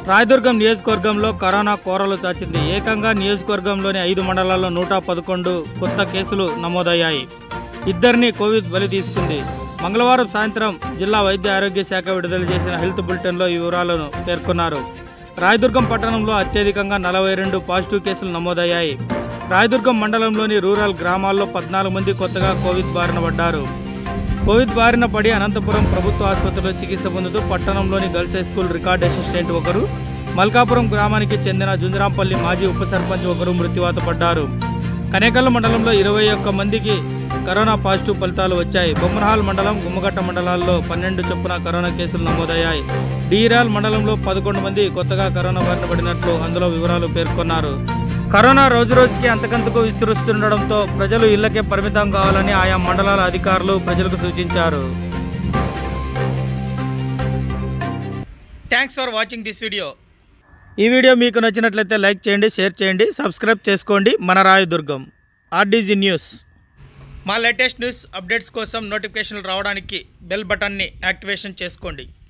రాయదుర్గం నియోజకవర్గంలో కరోనా కోరలు చాచింది ఏకంగా నియోజకవర్గంలోని ఐదు మండలాల్లో నూట పదకొండు కొత్త కేసులు నమోదయ్యాయి ఇద్దరిని కోవిడ్ బలి తీసుకుంది మంగళవారం సాయంత్రం జిల్లా వైద్య ఆరోగ్య శాఖ విడుదల చేసిన హెల్త్ బులెటిన్లో ఈ వివరాలను పేర్కొన్నారు రాయదుర్గం పట్టణంలో అత్యధికంగా నలభై రెండు పాజిటివ్ కేసులు నమోదయ్యాయి రాయదుర్గం మండలంలోని రూరల్ గ్రామాల్లో పద్నాలుగు మంది కొత్తగా కోవిడ్ బారిన పడ్డారు కోవిడ్ బారిన పడి అనంతపురం ప్రభుత్వ ఆసుపత్రిలో చికిత్స పొందుతూ పట్టణంలోని girls high school record assistant ఒకరు మల్కాపురం గ్రామానికి చెందిన జుంజరాంపల్లి మాజీ ఉప సర్పంచ్ ఒకరు మృత్యువాత పడ్డారు కనేకల్ మండలంలో ఇరవై ఒక్క మందికి కరోనా పాజిటివ్ ఫలితాలు వచ్చాయి బొమ్మనహాల్ మండలం గుమ్మగట్ట మండలాల్లో పన్నెండు చొప్పున కరోనా కేసులు నమోదయ్యాయి డీరాల్ మండలంలో పదకొండు మంది కొత్తగా కరోనా బారిన పడినట్లు అందులో వివరాలు పేర్కొన్నారు కరోనా రోజు రోజుకి అంతకంతకు విస్తరిస్తుండడంతో ప్రజలు ఇళ్లకే పరిమితం కావాలని ఆయా మండలాల అధికారులు ప్రజలకు సూచించారు thanks for watching this video ఈ వీడియో మీకు నచ్చినట్లయితే లైక్ చేయండి షేర్ చేయండి సబ్స్క్రైబ్ చేసుకోండి మన రాయదుర్గం ఆర్డీజీ న్యూస్ మా లేటెస్ట్ న్యూస్ అప్డేట్స్ కోసం నోటిఫికేషన్లు రావడానికి బెల్ బటన్ని యాక్టివేషన్ చేసుకోండి